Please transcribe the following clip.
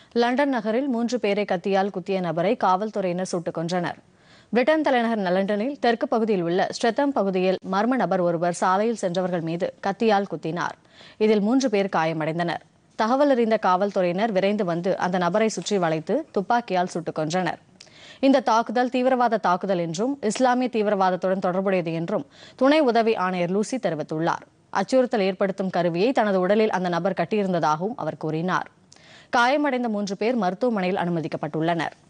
London நகரில் மூன்று பேரை கத்தியால் குத்திய நபரை காவல்துறையினர் சுட்டுக் கொன்றனர் பிரிட்டன் தலைநகர் லண்டனில் தெற்கு பகுதியில் உள்ள ஸ்ட்ரெத்தம் பகுதியில் மர்ம நபர் ஒருவர் சாலையில் சென்றவர்கள் மீது கத்தியால் குத்தினார் இதில் மூன்று பேர் காயமடைந்தனர் தகவல் அறிந்த காவல்துறையினர் விரைந்து வந்து அந்த நபரை சுற்றி வளைத்து துப்பாக்கியால் சுட்டுக் கொன்றனர் இந்த தாக்குதல் தீவிரவாத தாக்குதல் என்றும் இஸ்லாமிய தீவிரவாதத்துடன் தொடர்புடையது என்றும் துணை உதவி ஆணையர் லூசி தெரிவித்துள்ளார் அச்சுறுத்தல் ஏற்படுத்தும் கருவியை தனது உடலில் அந்த நபர் கட்டியிருந்ததாகவும் அவர் கூறினார் காயமடைந்த மூன்று பேர் மருத்துவமனையில் அனுமதிக்கப்பட்டுள்ளனர்